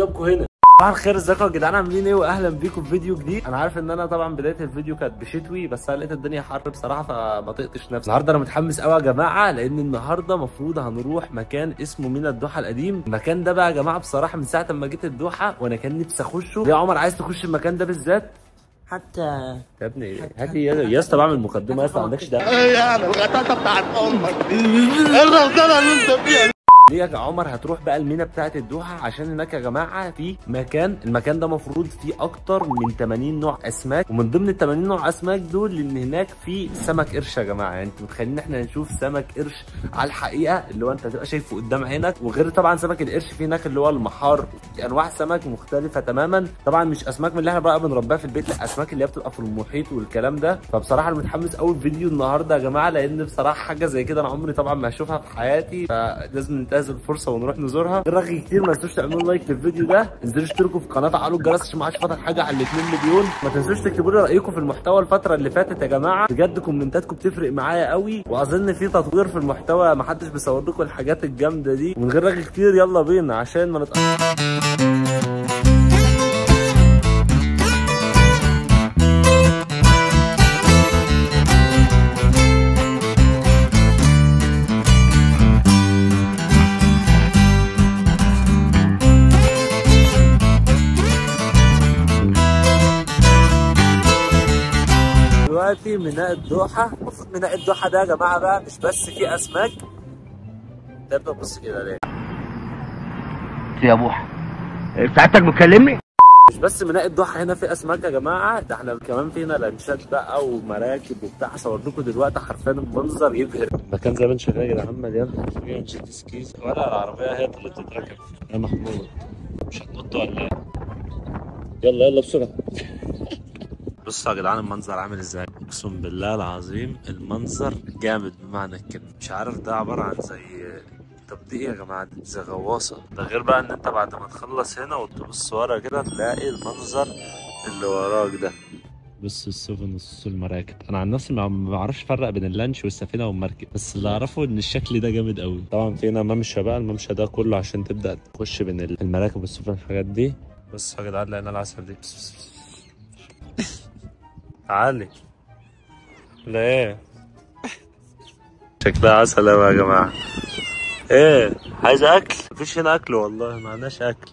جابكم هنا صباح الخير ازيكم يا جدعان عاملين ايه واهلا بيكم في فيديو جديد انا عارف ان انا طبعا بدايه الفيديو كانت بشتوي بس انا لقيت الدنيا حر بصراحه فما طقتش نفسي النهارده انا متحمس قوي يا جماعه لان النهارده المفروض هنروح مكان اسمه مينا الدوحه القديم المكان ده بقى يا جماعه بصراحه من ساعه ما جيت الدوحه وانا كان نفسي اخشه يا عمر عايز تخش المكان ده بالذات حتى يا ابني هات يا يا اسطى بعمل مقدمه يا اسطى ما عندكش ده ايه يعني الغطاسه بتاعت امك دي ايه الرغدله اللي انت فيها ليه يا عمر هتروح بقى المينا بتاعت الدوحه عشان هناك يا جماعه في مكان المكان ده مفروض فيه اكتر من 80 نوع اسماك ومن ضمن ال 80 نوع اسماك دول ان هناك في سمك قرش يا جماعه يعني انتوا متخيلين احنا نشوف سمك قرش على الحقيقه اللي هو انت هتبقى شايفه قدام عينك وغير طبعا سمك القرش في هناك اللي هو المحار انواع سمك مختلفه تماما طبعا مش اسماك من اللي احنا بقى بنربيها في البيت لا اسماك اللي هي بتبقى في المحيط والكلام ده فبصراحه انا متحمس قوي فيديو النهارده يا جماعه لان بصراحه حاجه زي كده انا عمري طبعا ما هشوفها في حياتي فلازم ننتهز الفرصه ونروح نزورها غير رغي كتير ما تنسوش تعملوا لايك للفيديو ده انزلوا اشتركوا في القناه فعلوا الجرس عشان ما عادش فاضل حاجه على ال 2 مليون ما تنسوش تكتبوا لي رايكم في المحتوى الفتره اللي فاتت يا جماعه بجد كومنتاتكم بتفرق معايا قوي واظن في تطوير في المحتوى ما حدش بيصور لكم الحاجات الجامده دي ومن غير رغي كتير يلا بينا عشان ما نتأخرش دلوقتي ميناء الدوحة المفروض ميناء الدوحة ده يا جماعة بقى مش بس فيه أسماك ده بص كده ليه يا بوحة ساعتك بتكلمني مش بس ميناء الدوحة هنا في أسماك يا جماعة ده احنا كمان فينا لانشات بقى ومراكب وبتاع هصور لكم دلوقتي حرفيا المنظر يبهر المكان زي ما انت شايف يا جدعان مليان حرفيا جيت سكيز ولا العربية هي اللي بتتركب يا محمود مش هتنط ولا ايه؟ يلا يلا بسرعة بصوا يا جدعان المنظر عامل ازاي اقسم بالله العظيم المنظر جامد بمعنى الكلمه مش عارف ده عباره عن زي طب دي ايه يا جماعه دي زي غواصه ده غير بقى ان انت بعد ما تخلص هنا وتبص ورا كده تلاقي المنظر اللي وراك ده بص السفن وصوص المراكب انا عن نفسي ما ما بعرفش افرق بين اللانش والسفينه والمركب بس اللي اعرفه ان الشكل ده جامد قوي طبعا في هنا ممشى بقى الممشى ده كله عشان تبدا تخش بين المراكب والسفن والحاجات دي بص يا جدعان لقينا العسل دي تعالي لا ايه شكلها عسل اوي يا جماعه ايه عايز اكل مفيش هنا اكل والله ما عندناش اكل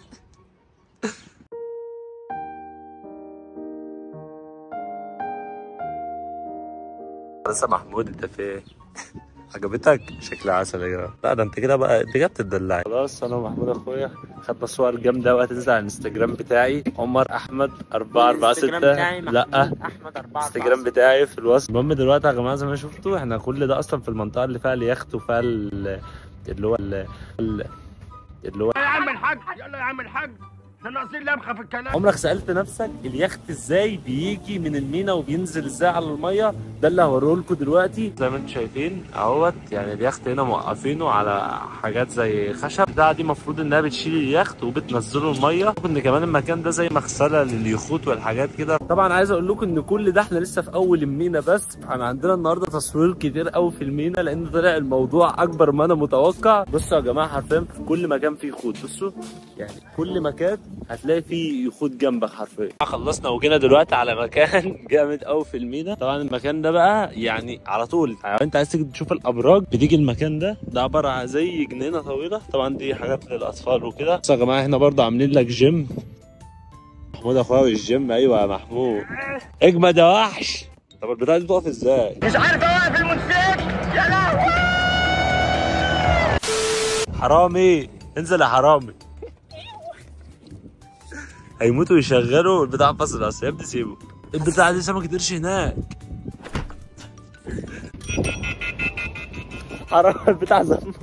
لسه محمود انت في ايه عجبتك شكلها عسل يا جماعه لا ده انت كده بقى انت كده بتدلعي خلاص انا ومحمود اخويا خدنا صور جامده وهتنزل على الانستجرام بتاعي عمر احمد 446 لا احمد اربعة الانستجرام بتاعي في الوصف المهم دلوقتي يا جماعه زي ما شفتوا احنا كل ده اصلا في المنطقه اللي فيها اليخت وفيها ال- اللي هو ال- ال- اللي هو يا عم الحاج يلا يا عم الحاج احنا ناقصين لمخه في الكلام عمرك سالت نفسك اليخت ازاي بيجي من المينا وبينزل ازاي على الميه ده اللي هوريه لكم دلوقتي زي ما انتم شايفين اهوت يعني اليخت هنا موقفينه على حاجات زي خشب ده دي المفروض انها بتشيل اليخت وبتنزله الميه ان كمان المكان ده زي مغسله لليخوت والحاجات كده طبعا عايز اقول لكم ان كل ده احنا لسه في اول المينا بس احنا عندنا النهارده تصوير كتير قوي في المينا لان طلع الموضوع اكبر ما انا متوقع بصوا يا جماعه حرفيا في كل مكان فيه يخوت بصوا يعني كل مكان هتلاقي فيه يخوت جنبك حرفيا خلصنا وجينا دلوقتي على مكان جامد قوي في المينا طبعا المكان ده بقى يعني على طول يعني انت عايز تيجي تشوف الابراج بتيجي المكان ده ده عباره عن زي جنينه طويله طبعا دي حاجات للاطفال وكده بصوا يا جماعه هنا برضه عاملين لك جيم محمود اخويا الجيم ايوه يا محمود اجمد يا وحش طب البتاعه دي تقف ازاي مش عارف اوقف الموتوسيكل يا لهوي حرامي انزل يا حرامي هيموتوا يشغلوا البتاع فصل اصلا يا ابني سيبه البتاع دي سمكة قرش هناك حرام البتاع زمان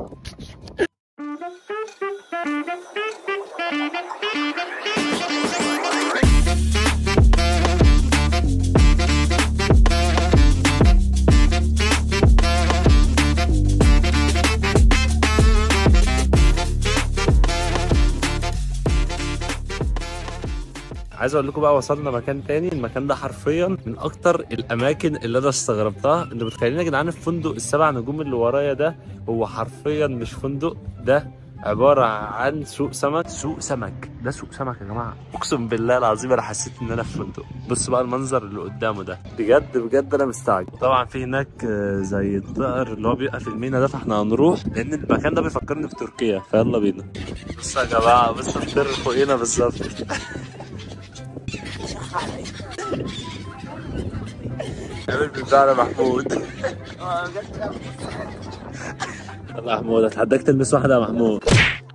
عايز اقول لكم بقى وصلنا مكان تاني المكان ده حرفيا من اكتر الاماكن اللي انا استغربتها انتوا متخيلين يا جدعان الفندق السبع نجوم اللي ورايا ده هو حرفيا مش فندق ده عباره عن سوق سمك سوق سمك ده سوق سمك يا جماعه اقسم بالله العظيم انا حسيت ان انا في فندق بص بقى المنظر اللي قدامه ده بجد بجد انا مستعجب طبعا في هناك آه، زي الطائر اللي هو بيبقى في المينا ده فاحنا هنروح لان المكان ده بيفكرني بتركيا فيلا بينا بصوا يا جماعه بص الطير فوقينا بالظبط عامل بتاعنا محمود يلا يا محمود اتحداك تلبس واحدة يا محمود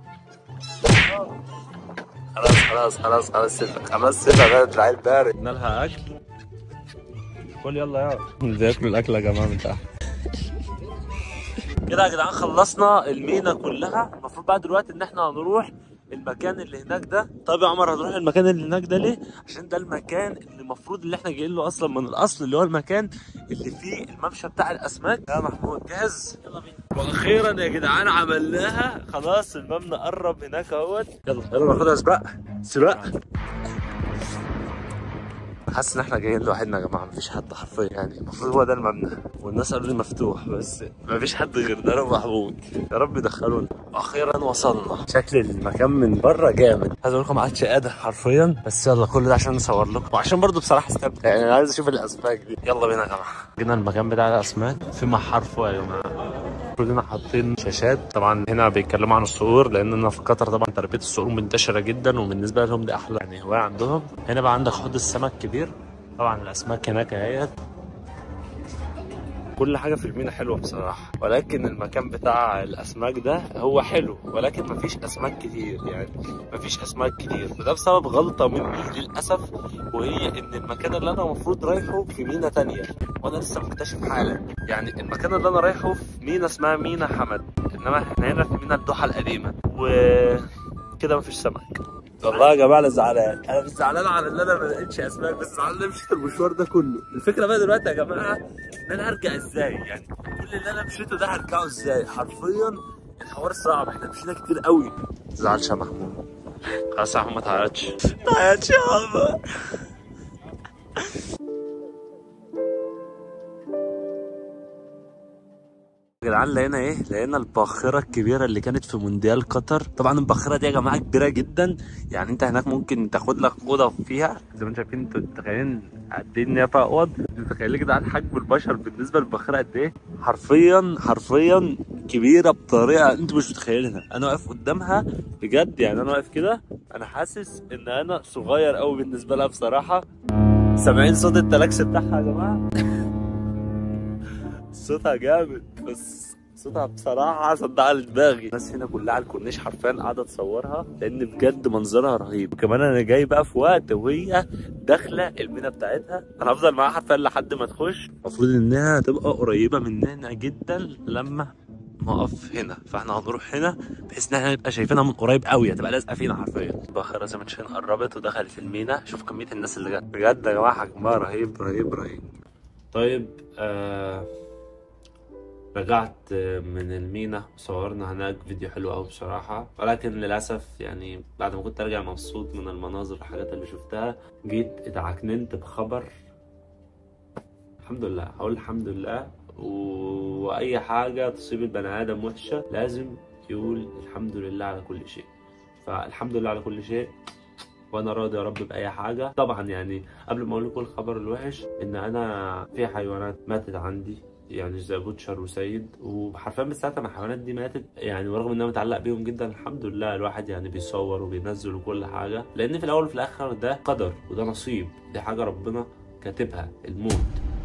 خلاص خلاص خلاص خلاص سيبك خلاص سيبك بقى العيل بارد قلنا لها اكل كل يلا يلا اللي ياكلوا الاكل يا جماعه من تحت كده يا جدعان خلصنا المينا كلها المفروض بقى دلوقتي ان احنا هنروح المكان اللي هناك ده طب يا عمر هنروح المكان اللي هناك ده ليه عشان ده المكان اللي المفروض اللي احنا جايين له اصلا من الاصل اللي هو المكان اللي فيه الممشى بتاع الاسماك يا محمود جاهز يلا بينا واخيرا يا جدعان عملناها خلاص المبنى قرب هناك اهوت يلا يلا ناخدها سباق سباق حاسس ان احنا جايين لوحدنا يا جماعه مفيش حد حرفيا يعني المفروض هو ده المبنى والناس قالوا لي مفتوح بس مفيش حد غير ده انا ومحمود يا رب يدخلونا اخيرا وصلنا شكل المكان من بره جامد عايز اقول لكم ما عادش قادر حرفيا بس يلا كل ده عشان نصور لكم وعشان برضو بصراحه استمتع يعني انا عايز اشوف الاسماك دي يلا بينا يا جماعه جينا المكان بتاع الاسماك في محار فوق يا جماعه المفروض هنا حاطين شاشات طبعا هنا بيتكلموا عن الصقور لان انا في قطر طبعا تربيه الصقور منتشره جدا وبالنسبه لهم دي احلى يعني هوايه عندهم هنا بقى عندك حوض السمك كبير طبعا الاسماك هناك اهيت كل حاجه في المينا حلوه بصراحه ولكن المكان بتاع الاسماك ده هو حلو ولكن مفيش اسماك كتير يعني مفيش اسماك كتير وده بسبب غلطه مني للاسف وهي ان المكان اللي انا المفروض رايحه في مينا تانية وانا لسه مكتشف حالا يعني المكان اللي انا رايحه في مينا اسمها مينا حمد انما احنا هنا في مينا الدوحه القديمه و كده مفيش سمك والله يا جماعه انا زعلان انا مش زعلان على ان انا ما لقيتش اسماك بس زعلان ان أنا مشيت المشوار ده كله الفكره بقى دلوقتي يا جماعه ان انا هرجع ازاي يعني كل اللي انا مشيته ده هرجعه ازاي حرفيا الحوار صعب احنا مشينا كتير قوي ما تزعلش يا محمود خلاص يا محمود ما تعيطش ما تعيطش يا محمود يا جدعان لقينا ايه؟ لقينا الباخرة الكبيرة اللي كانت في مونديال قطر، طبعا الباخرة دي يا جماعة كبيرة جدا، يعني انت هناك ممكن تاخد لك أوضة فيها، زي ما انتم شايفين انتوا متخيلين قد ايه ان هي فيها أوض، انتوا متخيلين يا جدعان حجم البشر بالنسبة للباخرة قد ايه؟ حرفيا حرفيا كبيرة بطريقة انتوا مش متخيلينها، أنا واقف قدامها بجد يعني أنا واقف كده أنا حاسس إن أنا صغير أوي بالنسبة لها بصراحة. سامعين صوت التلاكس بتاعها يا جماعة؟ صوتها جامد بس صوتها بصراحة صدع دماغي الناس هنا كلها على الكورنيش حرفيا قاعدة تصورها لأن بجد منظرها رهيب وكمان أنا جاي بقى في وقت وهي داخلة المينا بتاعتها أنا هفضل معاها حرفيا لحد ما تخش المفروض إنها تبقى قريبة مننا جدا لما نقف هنا فاحنا هنروح هنا بحيث ان احنا نبقى شايفينها من قريب قوي هتبقى لازقه فينا حرفيا الباخره زي ما انتم شايفين قربت ودخلت المينا شوف كميه الناس اللي جت بجد يا جماعه حجمها رهيب رهيب رهيب طيب آه رجعت من المينا صورنا هناك فيديو حلو قوي بصراحة ولكن للأسف يعني بعد ما كنت أرجع مبسوط من المناظر والحاجات اللي شفتها جيت اتعكننت بخبر الحمد لله هقول الحمد لله و- وأي حاجة تصيب البني آدم وحشة لازم يقول الحمد لله على كل شيء فالحمد لله على كل شيء وانا راضي يا رب باي حاجه طبعا يعني قبل ما اقول لكم الخبر الوحش ان انا في حيوانات ماتت عندي يعني زي بوتشر وسيد وحرفيا من ساعه ما الحيوانات دي ماتت يعني ورغم ان انا متعلق بيهم جدا الحمد لله الواحد يعني بيصور وبينزل وكل حاجه لان في الاول وفي الاخر ده قدر وده نصيب دي حاجه ربنا كاتبها الموت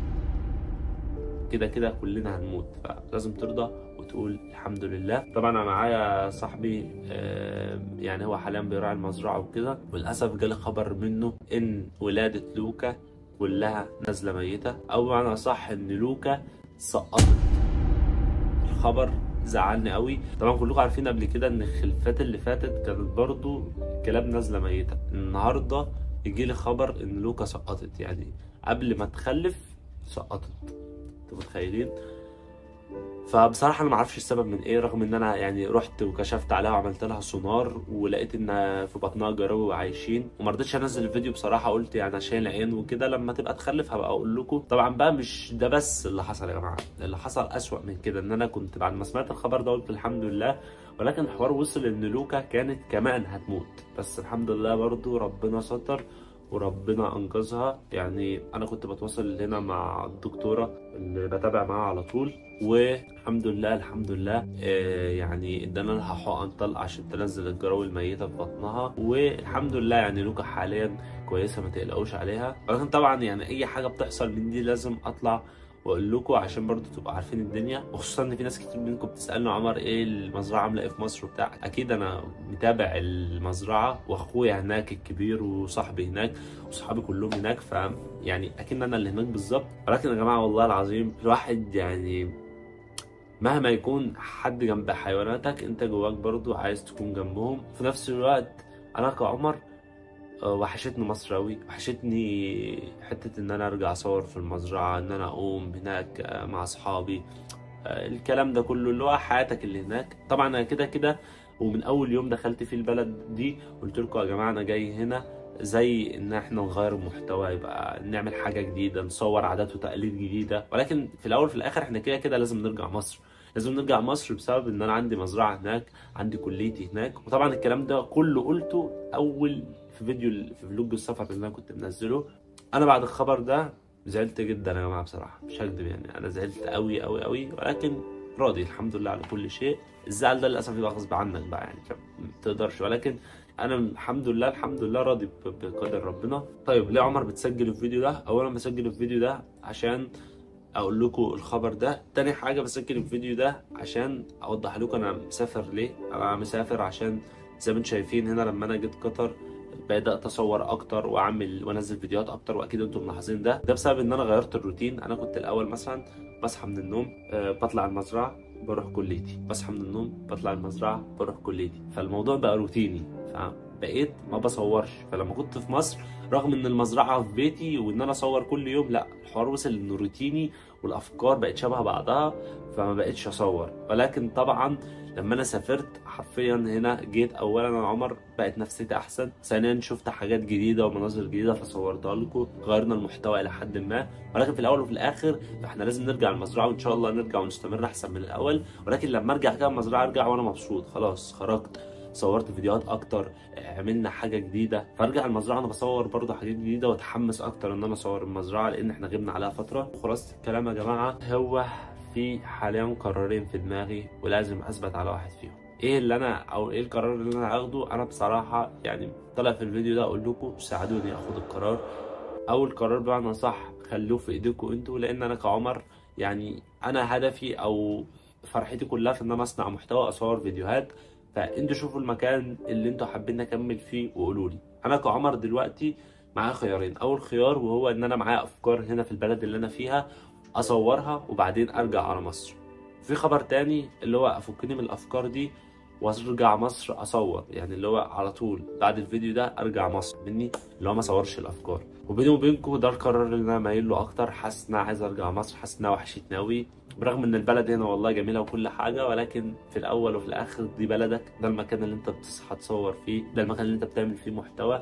كده كده كلنا هنموت فلازم ترضى وتقول الحمد لله طبعا انا معايا صاحبي آه، يعني هو حاليا بيراعي المزرعه وكده وللاسف جالي خبر منه ان ولاده لوكا كلها نازله ميته او بمعنى صح ان لوكا سقطت الخبر زعلني قوي طبعا كلكم عارفين قبل كده ان الخلفات اللي فاتت كانت برضو كلاب نازله ميته النهارده يجي لي خبر ان لوكا سقطت يعني قبل ما تخلف سقطت انتوا متخيلين فبصراحه انا ما اعرفش السبب من ايه رغم ان انا يعني رحت وكشفت عليها وعملت لها سونار ولقيت ان في بطنها جراوي وعايشين وما رضيتش انزل الفيديو بصراحه قلت يعني عشان العين وكده لما تبقى تخلف هبقى اقول لكم طبعا بقى مش ده بس اللي حصل يا جماعه اللي حصل اسوأ من كده ان انا كنت بعد ما سمعت الخبر ده قلت الحمد لله ولكن الحوار وصل ان لوكا كانت كمان هتموت بس الحمد لله برضو ربنا ستر وربنا انقذها يعني انا كنت بتواصل هنا مع الدكتوره اللي بتابع معاها على طول والحمد لله الحمد لله آه يعني ادانا لها حقن طلق عشان تنزل الجراوي الميته في بطنها والحمد لله يعني لوكا حاليا كويسه ما تقلقوش عليها ولكن طبعا يعني اي حاجه بتحصل من دي لازم اطلع واقول لكم عشان برضو تبقوا عارفين الدنيا وخصوصا ان في ناس كتير منكم بتسالني عمر ايه المزرعه عامله ايه في مصر وبتاع اكيد انا متابع المزرعه واخويا هناك الكبير وصاحبي هناك وصحابي كلهم هناك ف يعني اكيد انا اللي هناك بالظبط ولكن يا جماعه والله العظيم الواحد يعني مهما يكون حد جنب حيواناتك انت جواك برضو عايز تكون جنبهم في نفس الوقت انا كعمر وحشتني مصر أوي وحشتني حتة إن أنا أرجع أصور في المزرعة إن أنا أقوم هناك مع أصحابي الكلام ده كله اللي هو حياتك اللي هناك طبعا أنا كده كده ومن أول يوم دخلت في البلد دي قلت لكم يا جماعة أنا جاي هنا زي ان احنا نغير المحتوى يبقى نعمل حاجه جديده نصور عادات وتقاليد جديده ولكن في الاول وفي الاخر احنا كده كده لازم نرجع مصر لازم نرجع مصر بسبب ان انا عندي مزرعه هناك عندي كليتي هناك وطبعا الكلام ده كله قلته اول في فيديو في فلوج السفر اللي انا كنت منزله انا بعد الخبر ده زعلت جدا يا جماعه بصراحه مش هكدب يعني انا زعلت قوي قوي قوي ولكن راضي الحمد لله على كل شيء الزعل ده للاسف يبقى غصب عنك بقى يعني ما تقدرش ولكن انا الحمد لله الحمد لله راضي بقدر ربنا طيب ليه عمر بتسجل الفيديو ده اولا بسجل الفيديو ده عشان اقول لكم الخبر ده تاني حاجه بسجل الفيديو ده عشان اوضح لكم انا مسافر ليه انا مسافر عشان زي ما انتم شايفين هنا لما انا جيت قطر بدات اصور اكتر واعمل وانزل فيديوهات اكتر واكيد انتم ملاحظين ده ده بسبب ان انا غيرت الروتين انا كنت الاول مثلا بصحى من النوم أه بطلع المزرعه بروح كليتي بصحى من النوم بطلع المزرعه بروح كليتي فالموضوع بقى روتيني فبقيت ما بصورش فلما كنت في مصر رغم ان المزرعه في بيتي وان انا اصور كل يوم لا الحوار وصل ان روتيني والافكار بقت شبه بعضها فما بقتش اصور ولكن طبعا لما انا سافرت حرفيا هنا جيت اولا انا عمر بقت نفسيتي احسن ثانيا شفت حاجات جديده ومناظر جديده فصورتها لكم غيرنا المحتوى الى حد ما ولكن في الاول وفي الاخر فاحنا لازم نرجع المزرعه وان شاء الله نرجع ونستمر احسن من الاول ولكن لما ارجع كده المزرعه ارجع وانا مبسوط خلاص خرجت صورت فيديوهات اكتر عملنا حاجه جديده فارجع المزرعه انا بصور برضه حاجات جديده واتحمس اكتر ان انا اصور المزرعه لان احنا غبنا عليها فتره وخلاصه الكلام يا جماعه هو في حاليا قرارين في دماغي ولازم اثبت على واحد فيهم ايه اللي انا او ايه القرار اللي انا هاخده انا بصراحه يعني طلع في الفيديو ده اقول لكم ساعدوني اخد القرار اول قرار بمعنى صح خلوه في ايديكم انتوا لان انا كعمر يعني انا هدفي او فرحتي كلها في ان انا اصنع محتوى اصور فيديوهات فانتوا شوفوا المكان اللي انتوا حابين اكمل فيه وقولوا لي انا كعمر دلوقتي معايا خيارين اول خيار وهو ان انا معايا افكار هنا في البلد اللي انا فيها اصورها وبعدين ارجع على مصر في خبر تاني اللي هو افكني من الافكار دي وارجع مصر اصور يعني اللي هو على طول بعد الفيديو ده ارجع مصر مني اللي هو ما اصورش الافكار وبيني وبينكم ده القرار اللي انا مايل له اكتر حاسس ان انا عايز ارجع مصر حاسس انها وحشتني قوي برغم ان البلد هنا والله جميله وكل حاجه ولكن في الاول وفي الاخر دي بلدك ده المكان اللي انت بتصحى تصور فيه ده المكان اللي انت بتعمل فيه محتوى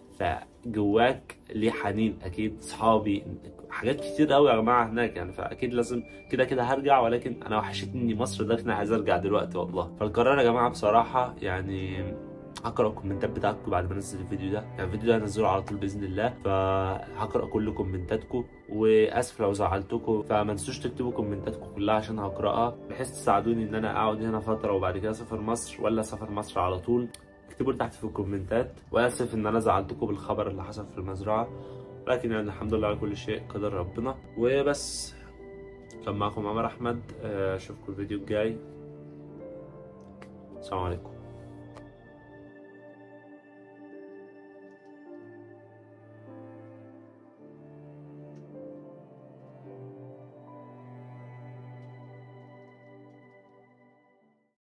فجواك ليه حنين اكيد صحابي حاجات كتير قوي يا جماعه هناك يعني فاكيد لازم كده كده هرجع ولكن انا وحشتني مصر ده انا عايز ارجع دلوقتي والله فالقرار يا جماعه بصراحه يعني هقرا الكومنتات بتاعتكم بعد ما انزل الفيديو ده يعني الفيديو ده هنزله على طول باذن الله فهقرا كل كومنتاتكم واسف لو زعلتكم فما تنسوش تكتبوا كومنتاتكم كلها عشان هقراها بحيث تساعدوني ان انا اقعد هنا فتره وبعد كده اسافر مصر ولا اسافر مصر على طول اكتبوا لي تحت في الكومنتات واسف ان انا زعلتكم بالخبر اللي حصل في المزرعه لكن يعني الحمد لله على كل شيء قدر ربنا وبس كان معكم عمر احمد اشوفكم الفيديو الجاي السلام عليكم